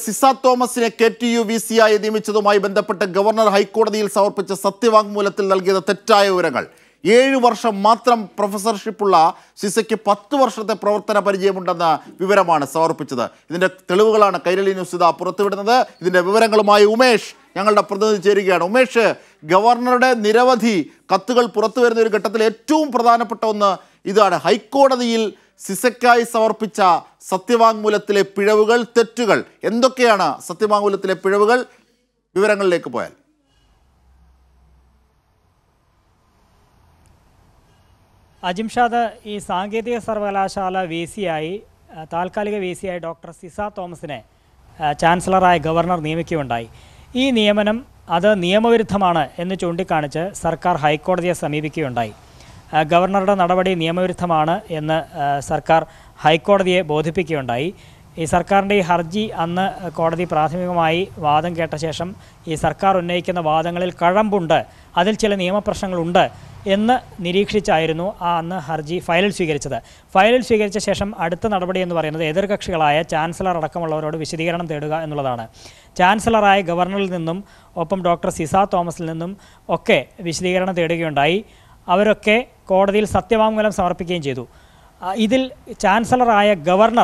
സിസ തോമസിനെ K T U V C ആയി നിയമിച്ചതുമായി ബന്ധപ്പെട്ട് ഗവർണർ ഹൈക്കോടതിയിൽ സമർപ്പിച്ച സത്യവാങ്മൂലത്തിൽ നൽകിയത് തെറ്റായ വിവരങ്ങൾ ഏഴ് വർഷം മാത്രം പ്രൊഫസർഷിപ്പുള്ള സിസയ്ക്ക് പത്ത് വർഷത്തെ പ്രവർത്തന പരിചയമുണ്ടെന്ന വിവരമാണ് സമർപ്പിച്ചത് ഇതിന്റെ തെളിവുകളാണ് കൈരളി ന്യൂസ് ഇതാ പുറത്തുവിടുന്നത് ഇതിന്റെ വിവരങ്ങളുമായി ഉമേഷ് ഞങ്ങളുടെ പ്രതിനിധി ചേരുകയാണ് ഉമേഷ് ഗവർണറുടെ നിരവധി കത്തുകൾ പുറത്തു വരുന്ന ഒരു ഘട്ടത്തിൽ ഏറ്റവും പ്രധാനപ്പെട്ട ഒന്ന് ഇതാണ് ഹൈക്കോടതിയിൽ സിസയ്ക്കായി സമർപ്പിച്ച സത്യവാങ്മൂലത്തിലെ പിഴവുകൾ തെറ്റുകൾ എന്തൊക്കെയാണ് സത്യവാങ്മൂലത്തിലെ പിഴവുകൾ വിവരങ്ങളിലേക്ക് പോയാൽ അജിംഷാദ് ഈ സാങ്കേതിക സർവകലാശാല വി സി ആയി ആ, താൽക്കാലിക വി സി ആയി ഡോക്ടർ സിസ തോമസിനെ ആ, ചാൻസലറായ ഗവർണർ നിയമിക്കുകയുണ്ടായി ഈ നിയമനം അത് നിയമവിരുദ്ധമാണ് എന്ന് ചൂണ്ടിക്കാണിച്ച് സർക്കാർ ഹൈക്കോടതിയെ സമീപിക്കുകയുണ്ടായി ആ, ഗവർണറുടെ നടപടി നിയമവിരുദ്ധമാണ് എന്ന് ആ, സർക്കാർ ഹൈക്കോടതിയെ ബോധിപ്പിക്കുകയുണ്ടായി ഈ സർക്കാരിൻ്റെ ഈ ഹർജി അന്ന് കോടതി പ്രാഥമികമായി വാദം കേട്ട ശേഷം ഈ സർക്കാർ ഉന്നയിക്കുന്ന വാദങ്ങളിൽ കഴമ്പുണ്ട് അതിൽ ചില നിയമപ്രശ്നങ്ങളുണ്ട് എന്ന് നിരീക്ഷിച്ചായിരുന്നു ആ അന്ന് ഹർജി ഫയലിൽ സ്വീകരിച്ചത് ഫയലിൽ സ്വീകരിച്ച ശേഷം അടുത്ത നടപടി എന്ന് പറയുന്നത് എതിർകക്ഷികളായ ചാൻസലർ അടക്കമുള്ളവരോട് വിശദീകരണം തേടുക എന്നുള്ളതാണ് ചാൻസലറായ ഗവർണറിൽ നിന്നും ഒപ്പം ഡോക്ടർ സിസ തോമസിൽ നിന്നും ഒക്കെ വിശദീകരണം തേടുകയുണ്ടായി അവരൊക്കെ കോടതിയിൽ സത്യവാങ്മൂലം സമർപ്പിക്കുകയും ചെയ്തു ആ, ഇതിൽ ചാൻസലറായ ഗവർണർ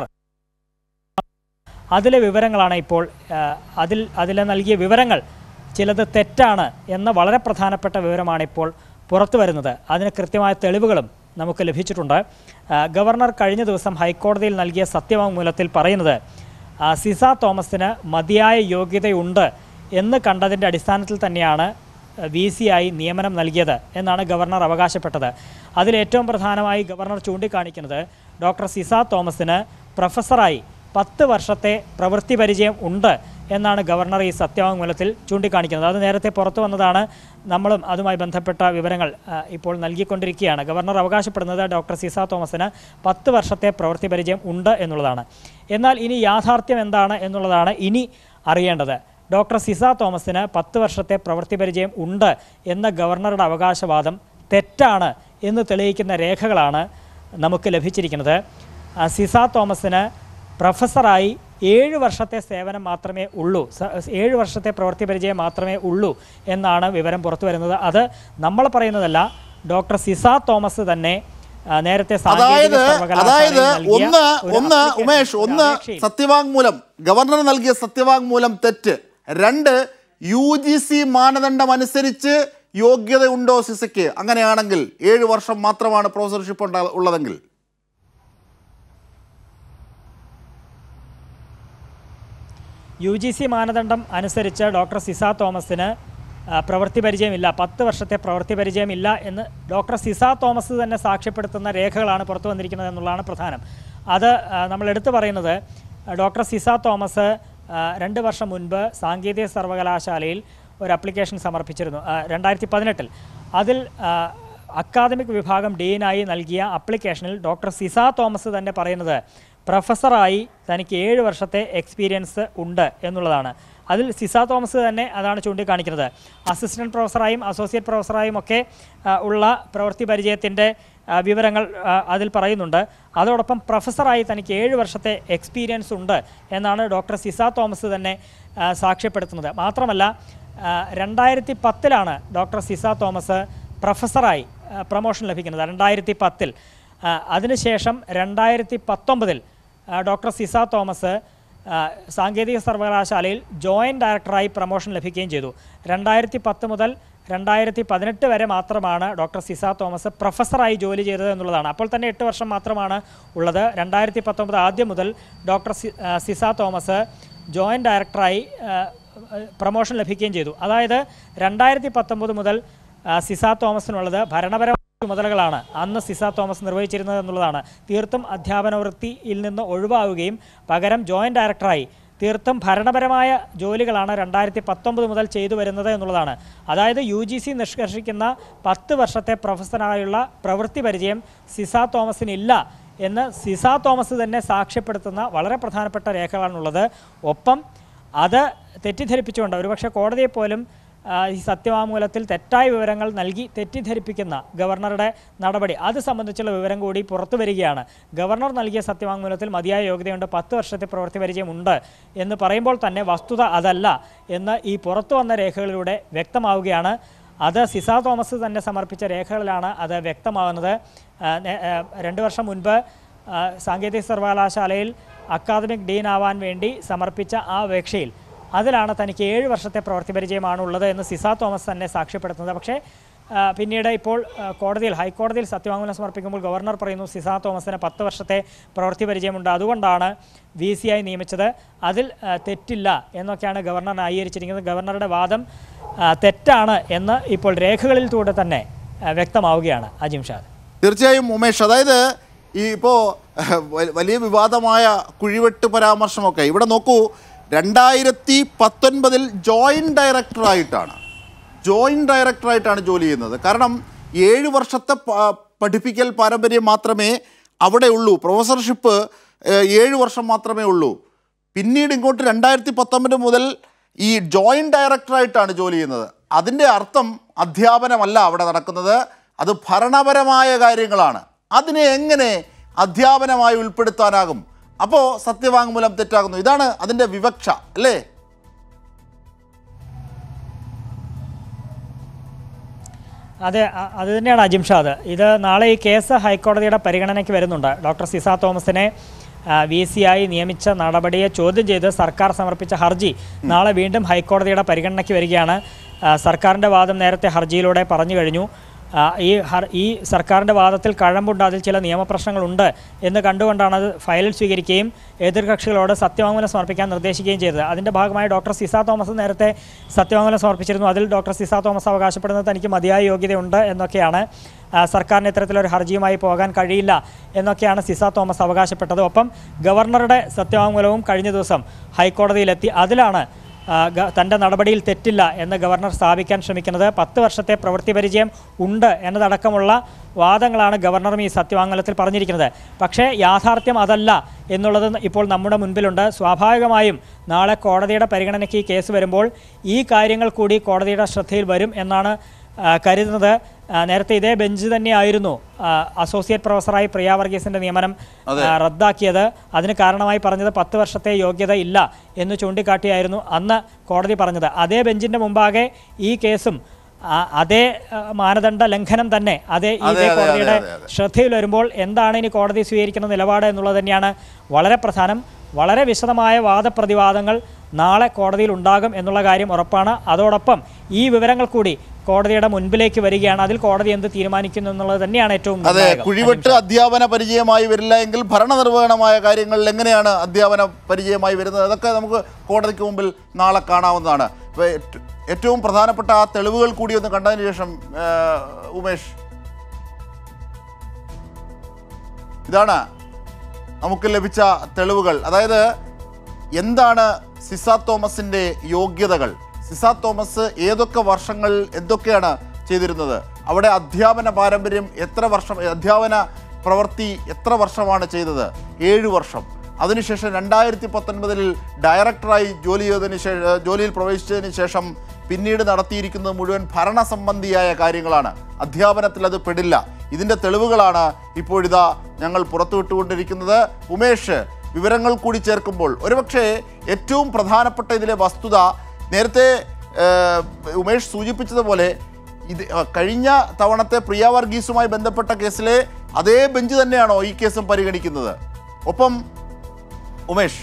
അതിലെ വിവരങ്ങളാണ് ഇപ്പോൾ ആ, അതിൽ അതിൽ നൽകിയ വിവരങ്ങൾ ചിലത് തെറ്റാണ് എന്ന വളരെ പ്രധാനപ്പെട്ട വിവരമാണ് ഇപ്പോൾ പുറത്തു വരുന്നത് അതിന് കൃത്യമായ തെളിവുകളും നമുക്ക് ലഭിച്ചിട്ടുണ്ട് ആ, ഗവർണർ കഴിഞ്ഞ ദിവസം ഹൈക്കോടതിയിൽ നൽകിയ സത്യവാങ്മൂലത്തിൽ പറയുന്നത് ആ, സിസ തോമസിന് മതിയായ യോഗ്യതയുണ്ട് എന്ന് കണ്ടതിൻ്റെ അടിസ്ഥാനത്തിൽ തന്നെയാണ് വി സി ആയി നിയമനം നൽകിയത് എന്നാണ് ഗവർണർ അവകാശപ്പെട്ടത് അതിൽ ഏറ്റവും പ്രധാനമായി ഗവർണർ ചൂണ്ടിക്കാണിക്കുന്നത് ഡോക്ടർ സിസ തോമസിന് പ്രൊഫസറായി പത്ത് വർഷത്തെ പ്രവൃത്തി പരിചയം ഉണ്ട് എന്നാണ് ഗവർണർ ഈ സത്യവാങ്മൂലത്തിൽ ചൂണ്ടിക്കാണിക്കുന്നത് അത് നേരത്തെ പുറത്തു വന്നതാണ് നമ്മളും അതുമായി ബന്ധപ്പെട്ട വിവരങ്ങൾ ആ, ഇപ്പോൾ നൽകിക്കൊണ്ടിരിക്കുകയാണ് ഗവർണർ അവകാശപ്പെടുന്നത് ഡോക്ടർ സിസ തോമസിന് പത്ത് വർഷത്തെ പ്രവൃത്തി പരിചയം ഉണ്ട് എന്നുള്ളതാണ് എന്നാൽ ഇനി യാഥാർത്ഥ്യം എന്താണ് എന്നുള്ളതാണ് ഇനി അറിയേണ്ടത് ഡോക്ടർ സിസ തോമസിന് പത്ത് വർഷത്തെ പ്രവൃത്തി പരിചയം ഉണ്ട് എന്ന ഗവർണറുടെ അവകാശവാദം തെറ്റാണ് എന്ന് തെളിയിക്കുന്ന രേഖകളാണ് നമുക്ക് ലഭിച്ചിരിക്കുന്നത് ആ, സിസ തോമസിന് പ്രൊഫസറായി ഏഴ് വർഷത്തെ സേവനം മാത്രമേ ഉള്ളൂ സ- ഏഴ് വർഷത്തെ പ്രവൃത്തി പരിചയം മാത്രമേ ഉള്ളൂ എന്നാണ് വിവരം പുറത്തു വരുന്നത് അത് നമ്മൾ പറയുന്നതല്ല ഡോക്ടർ സിസ തോമസ് തന്നെ ആ, നേരത്തെ സാങ്കേതിക അതായത് സർവകലാശാലയിൽ അതായത് നൽകിയ ഒന്ന് ഒരു ഒന്ന് application, ഉമേഷ് ഒരു ഒന്ന് അപേക്ഷയിൽ സത്യവാങ്മൂലം ഗവർണർ നൽകിയ സത്യവാങ്മൂലം തെറ്റ് രണ്ട് യു ജി സി മാനദണ്ഡം അനുസരിച്ച് യോഗ്യതയുണ്ടോ സിസയ്ക്ക് അങ്ങനെയാണെങ്കിൽ ഏഴ് വർഷം മാത്രമാണ് പ്രൊഫസർഷിപ്പ് ഉണ്ടാ- ഉള്ളതെങ്കിൽ യു ജി സി മാനദണ്ഡം അനുസരിച്ച് ഡോക്ടർ സിസ തോമസിന് ആ, പ്രവൃത്തി പരിചയമില്ല പത്ത് വർഷത്തെ പ്രവൃത്തി പരിചയമില്ല എന്ന് ഡോക്ടർ സിസ തോമസ് തന്നെ സാക്ഷ്യപ്പെടുത്തുന്ന രേഖകളാണ് പുറത്തു വന്നിരിക്കുന്നത് എന്നുള്ളതാണ് പ്രധാനം അത് ആ, നമ്മൾ എടുത്തു പറയുന്നത് ആ, ഡോക്ടർ സിസ തോമസ് ആ, രണ്ട് വർഷം മുൻപ് സാങ്കേതിക സർവകലാശാലയിൽ ഒരു അപ്ലിക്കേഷൻ സമർപ്പിച്ചിരുന്നു ആ, രണ്ടായിരത്തി പതിനെട്ടിൽ അതിൽ ആ, അക്കാദമിക് വിഭാഗം ഡീനായി നൽകിയ അപ്ലിക്കേഷനിൽ ഡോക്ടർ സിസ തോമസ് തന്നെ പറയുന്നത് പ്രൊഫസറായി തനിക്ക് ഏഴ് വർഷത്തെ എക്സ്പീരിയൻസ് ഉണ്ട് എന്നുള്ളതാണ് അതിൽ സിസ തോമസ് തന്നെ അതാണ് ചൂണ്ടിക്കാണിക്കുന്നത് അസിസ്റ്റൻറ്റ് പ്രൊഫസറായും അസോസിയേറ്റ് പ്രൊഫസറായും ഒക്കെ ആ, ഉള്ള പ്രവൃത്തി പരിചയത്തിൻ്റെ ആ, വിവരങ്ങൾ ആ, അതിൽ പറയുന്നുണ്ട് അതോടൊപ്പം പ്രൊഫസറായി തനിക്ക് ഏഴ് വർഷത്തെ എക്സ്പീരിയൻസ് ഉണ്ട് എന്നാണ് ഡോക്ടർ സിസ തോമസ് തന്നെ ആ, സാക്ഷ്യപ്പെടുത്തുന്നത് മാത്രമല്ല ആ, രണ്ടായിരത്തി പത്തിലാണ് ഡോക്ടർ സിസ തോമസ് പ്രൊഫസറായി ആ, പ്രൊമോഷൻ ലഭിക്കുന്നത് രണ്ടായിരത്തി പത്തിൽ ആ, അതിനുശേഷം രണ്ടായിരത്തി പത്തൊമ്പതിൽ ആ, ഡോക്ടർ സിസ തോമസ് ആ, സാങ്കേതിക സർവകലാശാലയിൽ ജോയിൻറ്റ് ഡയറക്ടറായി പ്രൊമോഷൻ ലഭിക്കുകയും ചെയ്തു രണ്ടായിരത്തി പത്ത് മുതൽ രണ്ടായിരത്തി പതിനെട്ട് വരെ മാത്രമാണ് ഡോക്ടർ സിസ തോമസ് പ്രൊഫസറായി ജോലി ചെയ്തത് എന്നുള്ളതാണ് അപ്പോൾ തന്നെ എട്ട് വർഷം മാത്രമാണ് ഉള്ളത് രണ്ടായിരത്തി പത്തൊമ്പത് ആദ്യം മുതൽ ഡോക്ടർ സി ആ, സിസ തോമസ് ജോയിൻറ്റ് ഡയറക്ടറായി ആ, പ്രൊമോഷൻ ലഭിക്കുകയും ചെയ്തു അതായത് രണ്ടായിരത്തി പത്തൊമ്പത് മുതൽ ആ, സിസ തോമസിനുള്ളത് ഭരണപരമായ ചുമതലകളാണ് അന്ന് സിസ തോമസ് നിർവഹിച്ചിരുന്നത് എന്നുള്ളതാണ് തീർത്തും അധ്യാപന വൃത്തിയിൽ നിന്ന് ഒഴിവാവുകയും പകരം ജോയിൻറ്റ് ഡയറക്ടറായി തീർത്തും ഭരണപരമായ ജോലികളാണ് രണ്ടായിരത്തി പത്തൊമ്പത് മുതൽ ചെയ്തു വരുന്നത് എന്നുള്ളതാണ് അതായത് യു ജി സി നിഷ്കർഷിക്കുന്ന പത്ത് വർഷത്തെ പ്രൊഫസറായുള്ള പ്രവൃത്തി പരിചയം സിസ തോമസിനില്ല എന്ന് സിസ തോമസ് തന്നെ സാക്ഷ്യപ്പെടുത്തുന്ന വളരെ പ്രധാനപ്പെട്ട രേഖകളാണുള്ളത് ഒപ്പം അത് തെറ്റിദ്ധരിപ്പിച്ചുകൊണ്ട് ഒരുപക്ഷെ കോടതിയെ പോലും ആ, ഈ സത്യവാങ്മൂലത്തിൽ തെറ്റായ വിവരങ്ങൾ നൽകി തെറ്റിദ്ധരിപ്പിക്കുന്ന ഗവർണറുടെ നടപടി അത് സംബന്ധിച്ചുള്ള വിവരം കൂടി പുറത്തു വരികയാണ് ഗവർണർ നൽകിയ സത്യവാങ്മൂലത്തിൽ മതിയായ യോഗ്യതയുണ്ട് പത്ത് വർഷത്തെ പ്രവൃത്തി പരിചയമുണ്ട് എന്ന് പറയുമ്പോൾ തന്നെ വസ്തുത അതല്ല എന്ന് ഈ പുറത്തു വന്ന രേഖകളിലൂടെ വ്യക്തമാവുകയാണ് അത് സിസ തോമസ് തന്നെ സമർപ്പിച്ച രേഖകളിലാണ് അത് വ്യക്തമാകുന്നത് ആ, നേ- ആ, രണ്ട് വർഷം മുൻപ് ആ, സാങ്കേതിക സർവകലാശാലയിൽ അക്കാദമിക് ഡീൻ ആവാൻ വേണ്ടി സമർപ്പിച്ച ആ അപേക്ഷയിൽ അതിലാണ് തനിക്ക് ഏഴ് വർഷത്തെ പ്രവൃത്തി പരിചയമാണ് ഉള്ളത് എന്ന് സിസ തോമസ് തന്നെ സാക്ഷ്യപ്പെടുത്തുന്നത് പക്ഷേ ആ, പിന്നീട് ഇപ്പോൾ ആ, കോടതിയിൽ ഹൈക്കോടതിയിൽ സത്യവാങ്മൂലം സമർപ്പിക്കുമ്പോൾ ഗവർണർ പറയുന്നു സിസ തോമസിന് പത്ത് വർഷത്തെ പ്രവൃത്തി പരിചയമുണ്ട് അതുകൊണ്ടാണ് വി സി ആയി നിയമിച്ചത് അതിൽ ആ, തെറ്റില്ല എന്നൊക്കെയാണ് ഗവർണർ ന്യായീകരിച്ചിരിക്കുന്നത് ഗവർണറുടെ വാദം ആ, തെറ്റാണ് എന്ന് ഇപ്പോൾ രേഖകളിലൂടെ തന്നെ ആ, വ്യക്തമാവുകയാണ് അജിം ഷാദ് തീർച്ചയായും ഉമേഷ് അതായത് ഈ ഇപ്പോൾ വലിയ വിവാദമായ കുഴിവെട്ട് പരാമർശമൊക്കെ ഇവിടെ നോക്കൂ രണ്ടായിരത്തി പത്തൊൻപതിൽ ജോയിൻറ്റ് ഡയറക്ടറായിട്ടാണ് ജോയിൻറ്റ് ഡയറക്ടറായിട്ടാണ് ജോലി ചെയ്യുന്നത് കാരണം ഏഴ് വർഷത്തെ പ- പഠിപ്പിക്കൽ പാരമ്പര്യം മാത്രമേ അവിടെ ഉള്ളൂ പ്രൊഫസർഷിപ്പ് ഏഹ്, ഏഴ് വർഷം മാത്രമേ ഉള്ളൂ പിന്നീട് ഇങ്ങോട്ട് രണ്ടായിരത്തി പത്തൊമ്പത് മുതൽ ഈ ജോയിൻറ്റ് ഡയറക്ടറായിട്ടാണ് ജോലി ചെയ്യുന്നത് അതിൻ്റെ അർത്ഥം അധ്യാപനമല്ല അവിടെ നടക്കുന്നത് അത് ഭരണപരമായ കാര്യങ്ങളാണ് അതിനെ എങ്ങനെ അധ്യാപനമായി ഉൾപ്പെടുത്താനാകും അപ്പോൾ സത്യവാങ്മൂലം തെറ്റാകുന്നു ഇതാണ് അതിൻ്റെ വിവക്ഷ അല്ലേ അതെ അ- അത് തന്നെയാണ് അജിം ഷാദ് ഇത് നാളെ ഈ കേസ് ഹൈക്കോടതിയുടെ പരിഗണനയ്ക്ക് വരുന്നുണ്ട് ഡോക്ടർ സിസ തോമസിനെ വി സി ആയി നിയമിച്ച നടപടിയെ ചോദ്യം ചെയ്ത് സർക്കാർ സമർപ്പിച്ച ഹർജി നാളെ വീണ്ടും ഹൈക്കോടതിയുടെ പരിഗണനയ്ക്ക് വരികയാണ് ആ, സർക്കാരിൻ്റെ വാദം നേരത്തെ ഹർജിയിലൂടെ പറഞ്ഞു കഴിഞ്ഞു ആ, ഈ ഹർ ഈ സർക്കാരിൻ്റെ വാദത്തിൽ കഴമ്പുണ്ട് അതിൽ ചില നിയമപ്രശ്നങ്ങളുണ്ട് എന്ന് കണ്ടുകൊണ്ടാണ് അത് ഫയലിൽ സ്വീകരിക്കുകയും എതിർകക്ഷികളോട് സത്യവാങ്മൂലം സമർപ്പിക്കാൻ നിർദ്ദേശിക്കുകയും ചെയ്തത് അതിൻ്റെ ഭാഗമായി ഡോക്ടർ സിസ തോമസ് നേരത്തെ സത്യവാങ്മൂലം സമർപ്പിച്ചിരുന്നു അതിൽ ഡോക്ടർ സിസ തോമസ് അവകാശപ്പെടുന്നത് തനിക്ക് മതിയായ യോഗ്യതയുണ്ട് എന്നൊക്കെയാണ് ആ, സർക്കാരിന് ഇത്തരത്തിലൊരു ഹർജിയുമായി പോകാൻ കഴിയില്ല എന്നൊക്കെയാണ് സിസ തോമസ് അവകാശപ്പെട്ടത് ഒപ്പം ഗവർണറുടെ സത്യവാങ്മൂലവും കഴിഞ്ഞ ദിവസം ഹൈക്കോടതിയിലെത്തി അതിലാണ് ആ, ഗ- തൻ്റെ നടപടിയിൽ തെറ്റില്ല എന്ന് ഗവർണർ സ്ഥാപിക്കാൻ ശ്രമിക്കുന്നത് പത്ത് വർഷത്തെ പ്രവൃത്തി പരിചയം ഉണ്ട് എന്നതടക്കമുള്ള വാദങ്ങളാണ് ഗവർണറും ഈ സത്യവാങ്മൂലത്തിൽ പറഞ്ഞിരിക്കുന്നത് പക്ഷേ യാഥാർത്ഥ്യം അതല്ല എന്നുള്ളത് ഇപ്പോൾ നമ്മുടെ മുൻപിലുണ്ട് സ്വാഭാവികമായും നാളെ കോടതിയുടെ പരിഗണനയ്ക്ക് ഈ കേസ് വരുമ്പോൾ ഈ കാര്യങ്ങൾ കൂടി കോടതിയുടെ ശ്രദ്ധയിൽ വരും എന്നാണ് ആ, കരുതുന്നത് ആ, നേരത്തെ ഇതേ ബെഞ്ച് തന്നെയായിരുന്നു ആ, അസോസിയേറ്റ് പ്രൊഫസറായി പ്രിയ വർഗീസിന്റെ നിയമനം ആ, റദ്ദാക്കിയത് അതിന് കാരണമായി പറഞ്ഞത് പത്ത് വർഷത്തെ യോഗ്യത ഇല്ല എന്ന് ചൂണ്ടിക്കാട്ടിയായിരുന്നു അന്ന് കോടതി പറഞ്ഞത് അതേ ബെഞ്ചിന്റെ മുമ്പാകെ ഈ കേസും ആ, അതേ ആ, മാനദണ്ഡ ലംഘനം തന്നെ അതേ ഈ അതെ, ഇതേ അതെ, കോടതിയുടെ അതെ, അതെ. ശ്രദ്ധയിൽ വരുമ്പോൾ എന്താണ് ഇനി കോടതി സ്വീകരിക്കുന്ന നിലപാട് എന്നുള്ളത് തന്നെയാണ് വളരെ പ്രധാനം വളരെ വിശദമായ വാദപ്രതിവാദങ്ങൾ നാളെ കോടതിയിൽ ഉണ്ടാകും എന്നുള്ള കാര്യം ഉറപ്പാണ് അതോടൊപ്പം ഈ വിവരങ്ങൾ കൂടി കോടതിയുടെ മുൻപിലേക്ക് വരികയാണ് അതിൽ കോടതി എന്ത് തീരുമാനിക്കുന്നു എന്നുള്ളത് തന്നെയാണ് ഏറ്റവും അതെ നിർണായകം. കുഴിവെട്ട് അധ്യാപന പരിചയമായി വരില്ല എങ്കിൽ ഭരണനിർവഹണമായ കാര്യങ്ങളിൽ എങ്ങനെയാണ് അധ്യാപന പരിചയമായി വരുന്നത് അതൊക്കെ നമുക്ക് കോടതിക്ക് മുമ്പിൽ നാളെ കാണാവുന്നതാണ് ഇപ്പൊ ഏറ്റ- ഏറ്റവും പ്രധാനപ്പെട്ട ആ തെളിവുകൾ കൂടി ഒന്ന് കണ്ടതിന് ശേഷം ആ, ഉമേഷ് ഇതാണ് നമുക്ക് ലഭിച്ച തെളിവുകൾ അതായത് എന്താണ് സിസ തോമസിന്റെ യോഗ്യതകൾ സിസ തോമസ് ഏതൊക്കെ വർഷങ്ങൾ എന്തൊക്കെയാണ് ചെയ്തിരുന്നത് അവിടെ അധ്യാപന പാരമ്പര്യം എത്ര വർഷം അധ്യാപന പ്രവൃത്തി എത്ര വർഷമാണ് ചെയ്തത് ഏഴ് വർഷം അതിനുശേഷം രണ്ടായിരത്തി പത്തൊൻപതിൽ ഡയറക്ടറായി ജോലി ചെയ്തതിന് ശേഷം ജോലിയിൽ പ്രവേശിച്ചതിന് ശേഷം പിന്നീട് നടത്തിയിരിക്കുന്നത് മുഴുവൻ ഭരണ സംബന്ധിയായ കാര്യങ്ങളാണ് അധ്യാപനത്തിൽ അത് പെടില്ല ഇതിൻ്റെ തെളിവുകളാണ് ഇപ്പോഴിതാ ഞങ്ങൾ പുറത്തുവിട്ടുകൊണ്ടിരിക്കുന്നത് ഉമേഷ് വിവരങ്ങൾ കൂടി ചേർക്കുമ്പോൾ ഒരുപക്ഷെ ഏറ്റവും പ്രധാനപ്പെട്ട ഇതിലെ വസ്തുത നേരത്തെ ഏഹ്, ഉമേഷ് സൂചിപ്പിച്ചതുപോലെ ഇത് അഹ്, കഴിഞ്ഞ തവണത്തെ പ്രിയ വർഗീസുമായി ബന്ധപ്പെട്ട കേസിലെ അതേ ബെഞ്ച് തന്നെയാണോ ഈ കേസും പരിഗണിക്കുന്നത് ഒപ്പം ഉമേഷ്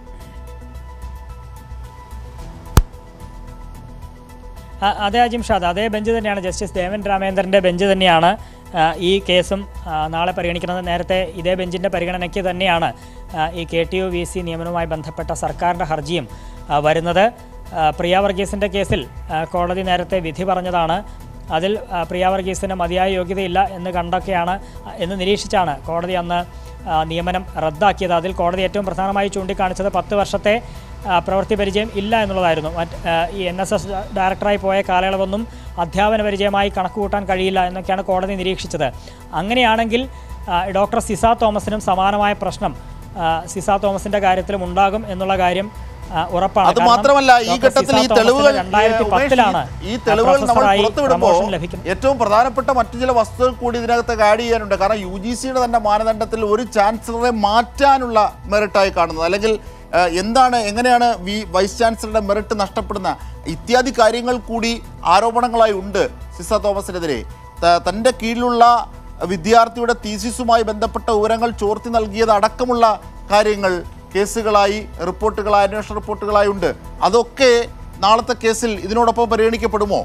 ആ, അതെ അജിം ഷാദ് അതേ ബെഞ്ച് തന്നെയാണ് ജസ്റ്റിസ് ദേവൻ രാമേന്ദ്രൻ്റെ ബെഞ്ച് തന്നെയാണ് ആ, ഈ കേസും ആ, നാളെ പരിഗണിക്കുന്നത് നേരത്തെ ഇതേ ബെഞ്ചിൻ്റെ പരിഗണനയ്ക്ക് തന്നെയാണ് ആ, ഈ K T U V C നിയമനവുമായി ബന്ധപ്പെട്ട സർക്കാരിൻ്റെ ഹർജിയും ആ, വരുന്നത് ആ, പ്രിയ വർഗീസിൻ്റെ കേസിൽ ആ, കോടതി നേരത്തെ വിധി പറഞ്ഞതാണ് അതിൽ ആ, പ്രിയ വർഗീസിന് മതിയായ യോഗ്യതയില്ല എന്ന് കണ്ടൊക്കെയാണ് ആ, എന്ന് നിരീക്ഷിച്ചാണ് കോടതി അന്ന് ആ, നിയമനം റദ്ദാക്കിയത് അതിൽ കോടതി ഏറ്റവും പ്രധാനമായി ചൂണ്ടിക്കാണിച്ചത് പത്ത് വർഷത്തെ ആ, പ്രവൃത്തി പരിചയം ഇല്ല എന്നുള്ളതായിരുന്നു മറ്റ് ആ, ഈ എൻ എസ് എസ് ഡയറക്ടറായി പോയ കാലയളവൊന്നും അധ്യാപന പരിചയമായി കണക്കുകൂട്ടാൻ കഴിയില്ല എന്നൊക്കെയാണ് കോടതി നിരീക്ഷിച്ചത് അങ്ങനെയാണെങ്കിൽ ആ, ഡോക്ടർ സിസ തോമസിനും സമാനമായ പ്രശ്നം ആ, സിസ തോമസിൻ്റെ കാര്യത്തിലും ഉണ്ടാകും എന്നുള്ള കാര്യം ആ, ഉറപ്പാണ് അത് കാരണം മാത്രമല്ല ഈ ഡോക്ടർ ഘട്ടത്തിൽ ഈ സിസാ തെളിവുകൾ തോമസിന് രണ്ടായിരത്തി ഉമേഷ്, പത്തിലാണ് ഈ തെളിവുകൾ നമ്മൾ പ്രൊഫസറായി പുറത്തുവിടുമ്പോൾ പ്രമോഷൻ ലഭിക്കുന്നത് ഏറ്റവും പ്രധാനപ്പെട്ട മറ്റു ചില വസ്തുക്കൾ കൂടി ഇതിനകത്ത് ആഡ് ചെയ്യാനുണ്ട് കാരണം യു ജി സിയുടെ തന്നെ മാനദണ്ഡത്തിൽ ഒരു ചാൻസലറെ മാറ്റാനുള്ള മെറിറ്റായി കാണുന്നത് അല്ലെങ്കിൽ ആ, എന്താണ് എങ്ങനെയാണ് വി വൈസ് ചാൻസലറുടെ മെറിറ്റ് നഷ്ടപ്പെടുന്ന ഇത്യാദി കാര്യങ്ങൾ കൂടി ആരോപണങ്ങളായി ഉണ്ട് സിസ തോമസിനെതിരെ ത- തൻ്റെ കീഴിലുള്ള വിദ്യാർത്ഥിയുടെ തീസിസുമായി ബന്ധപ്പെട്ട വിവരങ്ങൾ ചോർത്തി നൽകിയത് അടക്കമുള്ള കാര്യങ്ങൾ കേസുകളായി റിപ്പോർട്ടുകളായി അന്വേഷണ റിപ്പോർട്ടുകളായി ഉണ്ട് അതൊക്കെ നാളത്തെ കേസിൽ ഇതിനോടൊപ്പം പരിഗണിക്കപ്പെടുമോ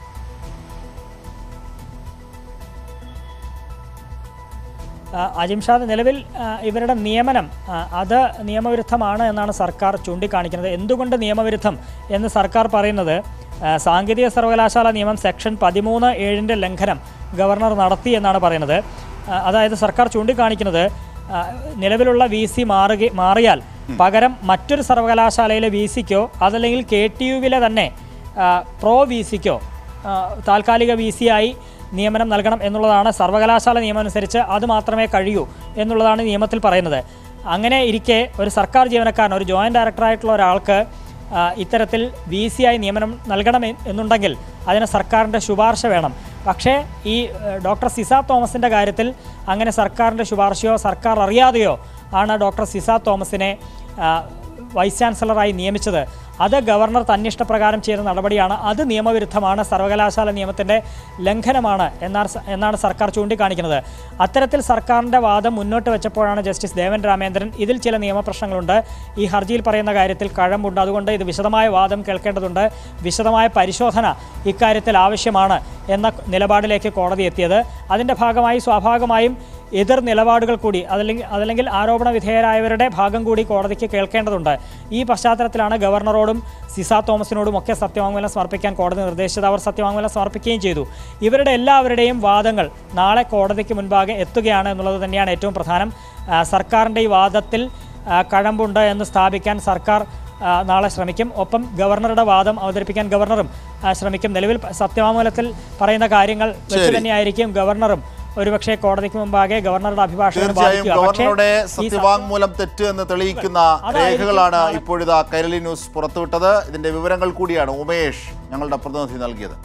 ആ, അജിംഷാദ് നിലവിൽ ആ, ഇവരുടെ നിയമനം ആ, അത് നിയമവിരുദ്ധമാണ് എന്നാണ് സർക്കാർ ചൂണ്ടിക്കാണിക്കുന്നത് എന്തുകൊണ്ട് നിയമവിരുദ്ധം എന്ന് സർക്കാർ പറയുന്നത് ആ, സാങ്കേതിക സർവകലാശാല നിയമം സെക്ഷൻ പതിമൂന്ന് ഏഴിൻ്റെ ലംഘനം ഗവർണർ നടത്തി എന്നാണ് പറയുന്നത് ആ, അതായത് സർക്കാർ ചൂണ്ടിക്കാണിക്കുന്നത് ആ, നിലവിലുള്ള വി സി മാറുക മാറിയാൽ പകരം മറ്റൊരു സർവകലാശാലയിലെ വി സിക്കോ അതല്ലെങ്കിൽ കെ ടി യുവിലെ തന്നെ ആ, പ്രോ വി സിക്കോ ആ, താൽക്കാലിക വി സി ആയി നിയമനം നൽകണം എന്നുള്ളതാണ് സർവകലാശാല നിയമം അനുസരിച്ച് അത് മാത്രമേ കഴിയൂ എന്നുള്ളതാണ് നിയമത്തിൽ പറയുന്നത് അങ്ങനെ ഇരിക്കെ ഒരു സർക്കാർ ജീവനക്കാരൻ ഒരു ജോയിൻറ്റ് ഡയറക്ടറായിട്ടുള്ള ഒരാൾക്ക് ആ, ഇത്തരത്തിൽ വി സി ആയി നിയമനം നൽകണം എ- എന്നുണ്ടെങ്കിൽ അതിന് സർക്കാരിൻ്റെ ശുപാർശ വേണം പക്ഷേ ഈ ഏഹ്, ഡോക്ടർ സിസ തോമസിൻ്റെ കാര്യത്തിൽ അങ്ങനെ സർക്കാരിൻ്റെ ശുപാർശയോ സർക്കാർ അറിയാതെയോ ആണ് ഡോക്ടർ സിസ തോമസിനെ ആ, വൈസ് ചാൻസലറായി നിയമിച്ചത് അത് ഗവർണർ തന്നിഷ്ടപ്രകാരം ചെയ്യുന്ന നടപടിയാണ് അത് നിയമവിരുദ്ധമാണ് സർവകലാശാല നിയമത്തിൻ്റെ ലംഘനമാണ് എന്നാണ് സ- എന്നാണ് സർക്കാർ ചൂണ്ടിക്കാണിക്കുന്നത് അത്തരത്തിൽ സർക്കാരിൻ്റെ വാദം മുന്നോട്ട് വെച്ചപ്പോഴാണ് ജസ്റ്റിസ് ദേവൻ രാമേന്ദ്രൻ ഇതിൽ ചില നിയമപ്രശ്നങ്ങളുണ്ട് ഈ ഹർജിയിൽ പറയുന്ന കാര്യത്തിൽ കഴമ്പുണ്ട് അതുകൊണ്ട് ഇത് വിശദമായ വാദം കേൾക്കേണ്ടതുണ്ട് വിശദമായ പരിശോധന ഇക്കാര്യത്തിൽ ആവശ്യമാണ് എന്ന നിലപാടിലേക്ക് കോടതി എത്തിയത് അതിൻ്റെ ഭാഗമായി സ്വാഭാവികമായും എതിർ നിലപാടുകൾ കൂടി അതല്ലെങ്കിൽ അതല്ലെങ്കിൽ ആരോപണ വിധേയരായവരുടെ ഭാഗം കൂടി കോടതിക്ക് കേൾക്കേണ്ടതുണ്ട് ഈ പശ്ചാത്തലത്തിലാണ് ഗവർണറോടും സിസ തോമസിനോടും ഒക്കെ സത്യവാങ്മൂലം സമർപ്പിക്കാൻ കോടതി നിർദ്ദേശിച്ചത് അവർ സത്യവാങ്മൂലം സമർപ്പിക്കുകയും ചെയ്തു ഇവരുടെ എല്ലാവരുടെയും വാദങ്ങൾ നാളെ കോടതിക്ക് മുൻപാകെ എത്തുകയാണ് എന്നുള്ളത് തന്നെയാണ് ഏറ്റവും പ്രധാനം ആ, സർക്കാരിൻ്റെ ഈ വാദത്തിൽ ആ, കഴമ്പുണ്ട് എന്ന് സ്ഥാപിക്കാൻ സർക്കാർ ആ, നാളെ ശ്രമിക്കും ഒപ്പം ഗവർണറുടെ വാദം അവതരിപ്പിക്കാൻ ഗവർണറും ആ, ശ്രമിക്കും നിലവിൽ സത്യവാങ്മൂലത്തിൽ പറയുന്ന കാര്യങ്ങൾ വെച്ച് ശരി. തന്നെയായിരിക്കും ഗവർണറും ഒരുപക്ഷെ കോടതിക്ക് മുമ്പാകെ ഗവർണറുടെ അഭിഭാഷകനെ തീർച്ചയായും ബാധിക്കുക പക്ഷേ ഗവർണറുടെ ഈ സത്യം- സത്യവാങ്മൂലം തെറ്റ് എന്ന് തെളിയിക്കുന്ന അതായിരിക്കും രേഖകളാണ് നാളെ- ഇപ്പോഴിതാ കൈരളി ന്യൂസ് പുറത്തുവിട്ടത് ഇതിന്റെ വിവരങ്ങൾ കൂടിയാണ് ഉമേഷ് ഞങ്ങളുടെ പ്രതിനിധി നൽകിയത്